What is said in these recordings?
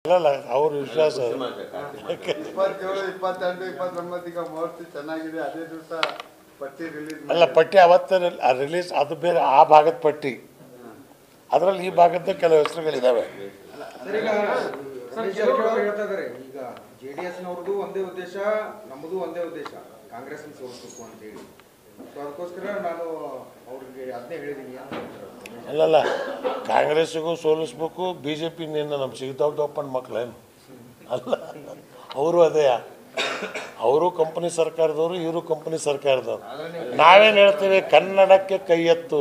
ಅಲ್ಲ ಅವ್ರ ವಿಶ್ವಾಸ ಇಪ್ಪತ್ತೇಳು ಇಪ್ಪತ್ತೆಂಟು ಇಪ್ಪತ್ತೊಂಬತ್ತು ಈಗ ಮುಹೂರ್ತ ಚೆನ್ನಾಗಿದೆ ಅದೇ ದಿವಸ ಪಟ್ಟಿ ರಿಲೀಸ್ ಅಲ್ಲ ಪಟ್ಟಿ ಅವತ್ತೇ ರಿಲೀಸ್ ಅದು ಬೇರೆ ಆ ಭಾಗದ ಪಟ್ಟಿ ಅದರಲ್ಲಿ ಈ ಭಾಗದ ಕೆಲವು ಹೆಸರುಗಳಿದ್ದಾವೆ ಸರ್ ಈಗ ರಮೇಶ್ ಜಾರಕಿಹೊಳಿ ಅವರು ಹೇಳ್ತಾ ಇದಾರೆ ಈಗ ಜೆ ಡಿ ಎಸ್ನವ್ರದ್ದು ಒಂದೇ ಉದ್ದೇಶ ನಮ್ಮದು ಒಂದೇ ಉದ್ದೇಶ ಕಾಂಗ್ರೆಸ್ ಸೋಲಿಸ್ಬೇಕು ಅಂತ ಹೇಳಿ ಸೊ ಅದಕ್ಕೋಸ್ಕರ ನಾನು ಅವ್ರಿಗೆ ಅದನ್ನೇ ಹೇಳಿದ್ದೀನಿ ಅಂತ ಹೇಳ್ತಾರೆ ರಮೇಶ್. ಅಲ್ಲಲ್ಲ ಕಾಂಗ್ರೆಸ್ಸಿಗೂ ಸೋಲಿಸ್ಬೇಕು ಬಿ ಜೆ ಪಿ ನಿನ್ನ ನಮ್ಮ ಸಿಗ್ದವ್ದಪ್ಪನ ಮಕ್ಳೇನು ಅಲ್ಲ ಅವರು ಅದೇ ಅವರು ಕಂಪನಿ ಸರ್ಕಾರದವರು ಇವರು ಕಂಪನಿ ಸರ್ಕಾರದವರು ನಾವೇನು ಹೇಳ್ತೀವಿ ಕನ್ನಡಕ್ಕೆ ಕೈ ಎತ್ತು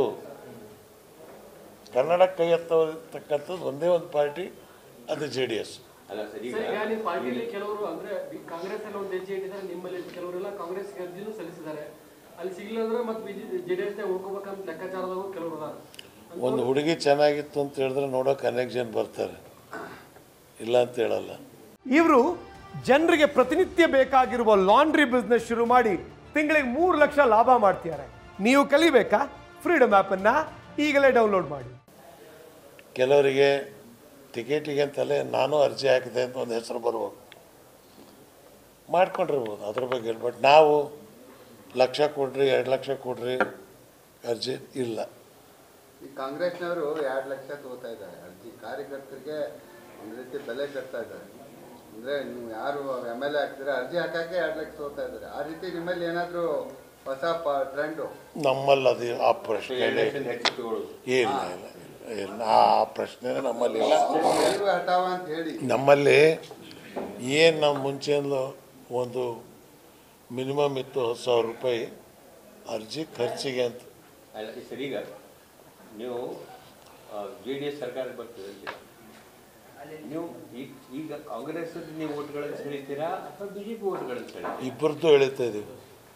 ಕನ್ನಡಕ್ಕೆ ಕೈ ಎತ್ತತಕ್ಕಂಥದ್ದು ಒಂದೇ ಒಂದು ಪಾರ್ಟಿ ಅದು ಜೆ ಡಿ ಎಸ್ ಅಲ್ಲ ಸರ್ ಈಗ ಸರ್, ಈಗ ನಿಮ್ಮ ಪಾರ್ಟಿಯಲ್ಲಿ ಕೆಲವರು ಅಂದ್ರೆ ಬಿ- ಕಾಂಗ್ರೆಸ್ ಅಲ್ಲಿ ಒಂದು ಹೆಜ್ಜೆ ಇಟ್ಟಿದ್ದಾರೆ ನಿಮ್ಮಲ್ಲಿ ಕೆಲವರೆಲ್ಲ ಕಾಂಗ್ರೆಸ್ ಅರ್ಜಿನೂ ಸಲ್ಲಿಸಿದ್ದಾರೆ ಅಲ್ಲಿ ಸಿಗ್ಲಿಲ್ಲ ಅಂದ್ರೆ ಮತ್ತೆ ಜೆಡಿಎಸ್ ನೇ ಉಳ್ಕೋಬೇಕಂತ ಲೆಕ್ಕಾಚಾರದವರು ಕೆಲವರು ಅದಾರ ಒಂದು ಹುಡುಗಿ ಚೆನ್ನಾಗಿತ್ತು ಅಂತ ಹೇಳಿದ್ರೆ ನೋಡೋಕೆ ಅನೇಕ ಜನ ಬರ್ತಾರೆ ಇಲ್ಲ ಅಂತ ಹೇಳಲ್ಲ ಇವರು ಜನರಿಗೆ ಪ್ರತಿನಿತ್ಯ ಬೇಕಾಗಿರುವ ಲಾಂಡ್ರಿ ಬಿಸ್ನೆಸ್ ಶುರು ಮಾಡಿ ತಿಂಗಳಿಗೆ ಮೂರು ಲಕ್ಷ ಲಾಭ ಮಾಡ್ತಿದ್ದಾರೆ ನೀವು ಕಲಿಬೇಕಾ ಫ್ರೀಡಮ್ ಆ್ಯಪನ್ನು ಈಗಲೇ ಡೌನ್ಲೋಡ್ ಮಾಡಿ ಕೆಲವರಿಗೆ ಟಿಕೆಟಿಗೆ ಅಂತಲೇ ನಾನು ಅರ್ಜಿ ಹಾಕಿದೆ ಅಂತ ಒಂದು ಹೆಸರು ಬರ್ಬೋದು ಮಾಡ್ಕೊಂಡಿರ್ಬೋದು ಅದ್ರ ಬಗ್ಗೆ ಬಟ್ ನಾವು ಲಕ್ಷ ಕೊಡ್ರಿ ಎರಡು ಲಕ್ಷ ಕೊಡ್ರಿ ಅರ್ಜಿ ಇಲ್ಲ ಈ ಕಾಂಗ್ರೆಸ್ನವರು ಎರಡು ಲಕ್ಷ ತಗೋತಾ ಇದ್ದಾರೆ ಅರ್ಜಿ ಕಾರ್ಯಕರ್ತರಿಗೆ ಒಂದು ರೀತಿ ಬೆಲೆ ಕಟ್ತಾ ಇದ್ದಾರೆ ಅಂದ್ರೆ ನೀವು ಯಾರು ಎಮ್ ಎಲ್ ಎ ಹಾಕ್ತೀರಾ ಅರ್ಜಿ ಹಾಕಕ್ಕೆ ಎರಡು ಲಕ್ಷ ತಗೋತಾ ಇದ್ದಾರೆ ಆ ರೀತಿ ನಿಮ್ಮಲ್ಲಿ ಏನಾದರೂ ಹೊಸ ಟ್ರೆಂಡು ನಮ್ಮಲ್ಲಿ ಅದು ಆ ಪ್ರಶ್ನೆ ಎರಡು ಲಕ್ಷ ಹೆಚ್ಚು ತಗೊಳ್ಳೋದು ಇಲ್ಲ ಇಲ್ಲ ಇಲ್ಲ ಇಲ್ಲ ಆ ಪ್ರಶ್ನೆ ನಮ್ಮಲ್ಲಿ ಇಲ್ಲ ಎಲ್ರು ಹಠಾವ ಅಂತ ಹೇಳಿ ನಮ್ಮಲ್ಲಿ ಏನು ನಾವು ಮುಂಚೆಯಿಂದಲೂ ಒಂದು ಮಿನಿಮಮ್ ಇತ್ತು ಹತ್ತು ಸಾವಿರ ರೂಪಾಯಿ ಅರ್ಜಿ ಖರ್ಚಿಗೆ ಅಂತ ಅಲ್ಲ ಸರ್ ಈಗ ನೀವು ಜೆ ಡಿ ಎಸ್ ಸರ್ಕಾರ ಬರ್ತದೆ ಅಂತ. ನೀವು ಈಗ ಈಗ ಕಾಂಗ್ರೆಸ್ ನೀವು ಓಟ್ಗಳನ್ನು ಸೆಳಿತೀರಾ ಅಥವಾ ಬಿಜೆಪಿ ಓಟ್ಗಳನ್ನು ಸೆಳಿ ಇಬ್ಬರದ್ದು ಹೇಳ್ತಾ ಇದ್ದೀವಿ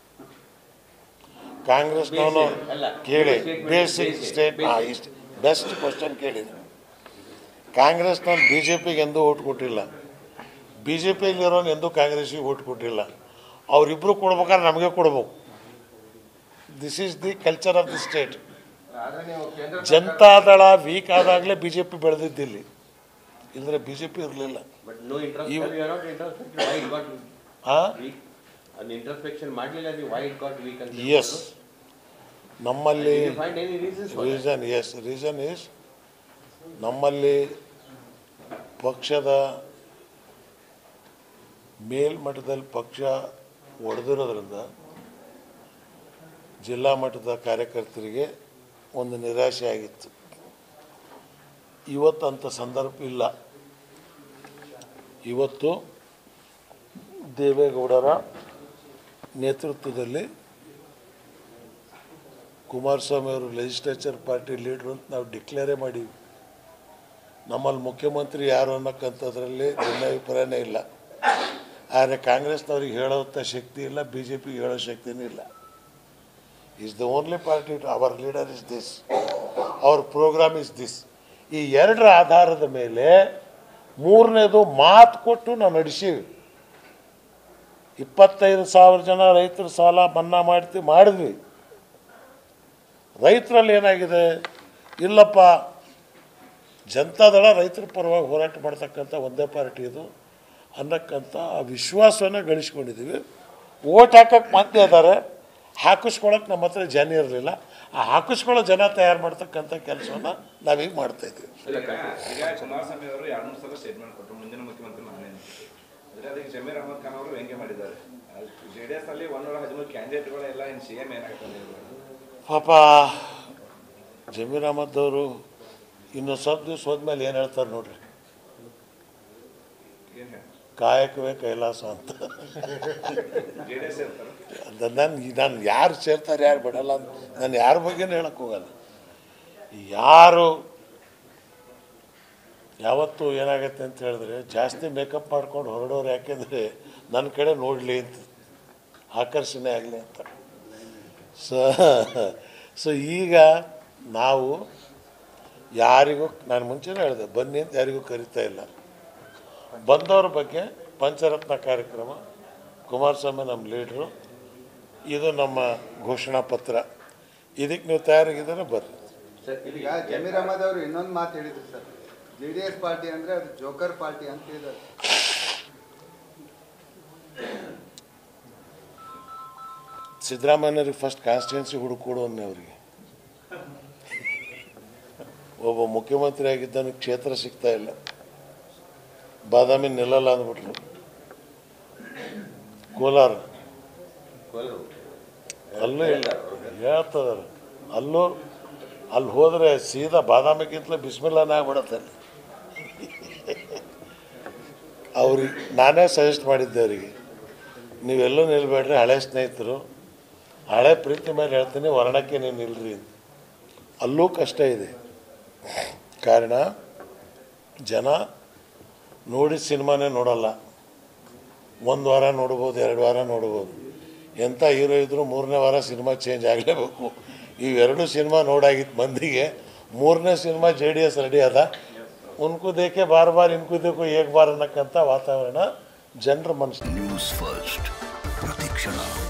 ಕಾಂಗ್ರೆಸ್ನವನು Basic, ಅಲ್ಲ. ಕೇಳಿ Statement, basic basic, state basic. ಇಷ್ಟು ಬೆಸ್ಟ್ ಕ್ವಶನ್ ಕೇಳಿದ್ರು ಕಾಂಗ್ರೆಸ್ನವ್ನು ಬಿ ಜೆ ಪಿಗೆ ಎಂದೂ ಓಟ್ ಕೊಟ್ಟಿಲ್ಲ ಬಿ ಜೆ ಪಿಯಲ್ಲಿರೋನು ಎಂದೂ ಕಾಂಗ್ರೆಸ್ಸಿಗೆ ಓಟ್ ಕೊಟ್ಟಿಲ್ಲ ಅವರಿಬ್ಬರು ಕೊಡ್ಬೇಕಾದ್ರೆ ನಮಗೆ ಕೊಡ್ಬೇಕು this is the culture of the state ಆದ್ರೆ ನೀವು ಕೇಂದ್ರ ಜನತಾದಳ ವೀಕ್ ಆದಾಗಲೇ ಬಿ ಜೆ ಪಿ ಬೆಳೆದಿದ್ದಿಲ್ಲಿ ಇಲ್ಲದ್ರೆ ಬಿ ಜೆ ಪಿ ಇರಲಿಲ್ಲ ಬಟ್ ನೋ ಇಂಟ್ರೆಸ್ಟ್ ಇವ್- you not interest why it got ಹಾಂ ವೀಕ್ ಅದು ಇಂಟ್ರಸ್ಪೆಕ್ಷನ್ ಮಾಡಲಿಲ್ಲ ನೀವು ವೈ ಇಟ್ ಗಾಟ್ ವೀಕ್ ಅಂತ ಎಸ್ ನಮ್ಮಲ್ಲಿ find any reasons reason yes reason is ನಮ್ಮಲ್ಲಿ ಪಕ್ಷದ ಮೇಲ್ಮಟ್ಟದಲ್ಲಿ ಪಕ್ಷ ಒಡೆದಿರೋದ್ರಿಂದ ಜಿಲ್ಲಾ ಮಟ್ಟದ ಕಾರ್ಯಕರ್ತರಿಗೆ ಒಂದು ನಿರಾಶೆ ಆಗಿತ್ತು ಇವತ್ತು ಅಂಥ ಸಂದರ್ಭ ಇಲ್ಲ ಇವತ್ತು ದೇವೇಗೌಡರ ನೇತೃತ್ವದಲ್ಲಿ ಕುಮಾರಸ್ವಾಮಿ ಅವರು ಲೆಜಿಸ್ಲೇಚರ್ ಪಾರ್ಟಿ ಲೀಡ್ರು ಅಂತ ನಾವು ಡಿಕ್ಲೇರೇ ಮಾಡೀವಿ ನಮ್ಮಲ್ಲಿ ಮುಖ್ಯಮಂತ್ರಿ ಯಾರು ಅನ್ನೋಕ್ಕಂಥದ್ರಲ್ಲಿ ಭಿನ್ನಾಭಿಪ್ರಾಯನೇ ಇಲ್ಲ ಆದರೆ ಕಾಂಗ್ರೆಸ್ನವ್ರಿಗೆ ಹೇಳೋಂಥ ಶಕ್ತಿ ಇಲ್ಲ ಬಿ ಜೆ ಪಿಗೆ ಹೇಳೋ ಶಕ್ತಿನೂ ಇಲ್ಲ is the only party our leader is this ಅವ್ರ ಪ್ರೋಗ್ರಾಮ್ ಇಸ್ ದಿಸ್ ಈ ಎರಡರ ಆಧಾರದ ಮೇಲೆ ಮೂರನೇದು ಮಾತು ಕೊಟ್ಟು ನಾವು ನಡೆಸೀವಿ ಇಪ್ಪತ್ತೈದು ಸಾವಿರ ಜನ ರೈತರ ಸಾಲ ಮನ್ನಾ ಮಾಡ್ತೀವಿ ಮಾಡಿದ್ವಿ ರೈತರಲ್ಲಿ ಏನಾಗಿದೆ ಇಲ್ಲಪ್ಪ ಜನತಾದಳ ರೈತರ ಪರವಾಗಿ ಹೋರಾಟ ಮಾಡ್ತಕ್ಕಂಥ ಒಂದೇ ಪಾರ್ಟಿ ಇದು ಅನ್ನಕ್ಕಂಥ ಆ ವಿಶ್ವಾಸವನ್ನು ಗಳಿಸ್ಕೊಂಡಿದ್ದೀವಿ ಓಟ್ ಹಾಕಕ್ಕೆ ಮಂದಿ ಅದಾರೆ ಹಾಕಿಸ್ಕೊಳಕ್ಕೆ ನಮ್ಮ ಹತ್ರ ಜನ ಇರಲಿಲ್ಲ ಆ ಹಾಕಿಸ್ಕೊಳ್ಳೋ ಜನ ತಯಾರು ಮಾಡ್ತಕ್ಕಂಥ ಕೆಲಸವನ್ನು ನಾವೀಗ ಮಾಡ್ತಾಯಿದ್ದೀವಿ ಈಗ ಕುಮಾರಸ್ವಾಮಿ ಅವರು ಎರಡು ಮೂರು ಸಲ ಸ್ಟೇಟ್ಮೆಂಟ್ ಕೊಟ್ಟರು ಮುಂದಿನ ಮುಖ್ಯಮಂತ್ರಿ ನಾನೇ ಅಂತ. ಅಂದ್ರೆ ಅದಕ್ಕೆ ಜಮೀರ್ ಅಹಮದ್ ಖಾನ್ ಅವರು ವ್ಯಂಗ್ಯ ಮಾಡಿದ್ದಾರೆ ಜೆ ಡಿ ಎಸ್ ಅಲ್ಲಿ ಒಂದೂರ ಹದಿಮೂರು ಕ್ಯಾಂಡಿಡೇಟ್ಗಳೆಲ್ಲ ಇನ್ನು ಸಿ ಎಂ ಏನಾಗ್ತದೆ ಪಾಪ ಜಮೀರ್ ಅಹಮದ್ ಅವರು ಇನ್ನು ಸ್ವಲ್ಪ ದಿವಸ ಹೋದ್ಮೇಲೆ ಏನು ಹೇಳ್ತಾರೆ ನೋಡ್ರಿ ಏನು ಹೇಳಿ ಕಾಯಕವೇ ಕೈಲಾಸ ಅಂತ ಜೆ ಡಿ ಎಸ್ ಇರ್ತಾರೆ ನನ್ನ ನಾನು ಯಾರು ಸೇರ್ತಾರೆ ಯಾರು ಬಿಡಲ್ಲ ಅಂತ ನಾನು ಯಾರ ಬಗ್ಗೆನೂ ಹೇಳಕ್ಕೆ ಹೋಗಲ್ಲ ಯಾರು ಯಾವತ್ತು ಏನಾಗತ್ತೆ ಅಂತ ಹೇಳಿದ್ರೆ ಜಾಸ್ತಿ ಮೇಕಪ್ ಮಾಡ್ಕೊಂಡು ಹೊರಡೋರು ಯಾಕೆಂದರೆ ನನ್ನ ಕಡೆ ನೋಡಲಿ ಅಂತ ಆಕರ್ಷಣೆ ಆಗಲಿ ಅಂತ ಸೊ ಸೊ ಈಗ ನಾವು ಯಾರಿಗೂ ನಾನು ಮುಂಚೆನೇ ಹೇಳಿದೆ ಬನ್ನಿ ಅಂತ ಯಾರಿಗೂ ಕರಿತಾ ಇಲ್ಲ ಬಂದವ್ರ ಬಗ್ಗೆ ಪಂಚರತ್ನ ಕಾರ್ಯಕ್ರಮ ಕುಮಾರಸ್ವಾಮಿ ನಮ್ಮ ಲೀಡ್ರು ಇದು ನಮ್ಮ ಘೋಷಣಾ ಪತ್ರ ಇದಕ್ಕೆ ನೀವು ತಯಾರಾಗಿದ್ದರೆ ಬರ್ರಿ ಸರ್ ಇಲ್ಲಿ ಈಗ ಜಮೀರ್ ಅಹಮದ್ ಅವರು ಇನ್ನೊಂದು ಮಾತು ಹೇಳಿದ್ರು sir J D S party ಅಂದರೆ ಅದು ಜೋಕರ್ ಪಾರ್ಟಿ ಅಂತ ಹೇಳಿದ್ದಾರೆ ಸಿದ್ದರಾಮಯ್ಯವ್ರಿಗೆ ಫಸ್ಟ್ ಕಾನ್ಸ್ಟಿಟ್ಯೂನ್ಸಿ ಹುಡುಕೊಡು ಅನ್ನೆ ಅವ್ರಿಗೆ ಒಬ್ಬ ಮುಖ್ಯಮಂತ್ರಿ ಆಗಿದ್ದಾನೆ ಕ್ಷೇತ್ರ ಸಿಗ್ತಾ ಇಲ್ಲ ಬಾದಾಮಿ ನಿಲ್ಲಲ್ಲ ಅಂದ್ಬಿಟ್ರು ಕೋಲಾರ ಅಲ್ಲೂ ಇಲ್ಲ ಹೇಳ್ತದಾರ ಅಲ್ಲೂ ಅಲ್ಲಿ ಹೋದರೆ ಸೀದಾ ಬಾದಾಮಿಗಿಂತಲೂ ಬಿಸ್ಮಿಲ್ಲಾನೇ ಆಗ್ಬಿಡತ್ತೆ ಅಲ್ಲಿ ಅವ್ರಿಗೆ ನಾನೇ ಸಜೆಸ್ಟ್ ಮಾಡಿದ್ದೆ ಅವರಿಗೆ ನೀವೆಲ್ಲೂ ನಿಲ್ಬೇಡ್ರಿ ಹಳೆ ಸ್ನೇಹಿತರು ಹಳೆ ಪ್ರೀತಿ ಮೇಲೆ ಹೇಳ್ತೀನಿ ವರ್ಣಕ್ಕೆ ನೀವು ನಿಲ್ರಿ ಅಂತ ಅಲ್ಲೂ ಕಷ್ಟ ಇದೆ ಕಾರಣ ಜನ ನೋಡಿ ಸಿನಿಮಾನೇ ನೋಡಲ್ಲ ಒಂದು ವಾರ ನೋಡ್ಬೋದು ಎರಡು ವಾರ ನೋಡ್ಬೋದು ಎಂಥ ಹೀರೋ ಇದ್ದರೂ ಮೂರನೇ ವಾರ ಸಿನಿಮಾ ಚೇಂಜ್ ಆಗಲೇಬೇಕು ಇವೆರಡು ಸಿನಿಮಾ ನೋಡಾಗಿತ್ತು ಮಂದಿಗೆ ಮೂರನೇ cinema J D S ready ಅದ ಉನ್ಕು ದೇಕೆ ಬಾರ್ ಬಾರ್ ಇನ್ಕು ದೇಕು ಏಕ್ ಬಾರ್ ಅನ್ನಕ್ಕಂಥ ವಾತಾವರಣ ಜನರ ಮನಸ್ಸು ನ್ಯೂಸ್ ಫಸ್ಟ್ ಪ್ರತಿಕ್ಷಣ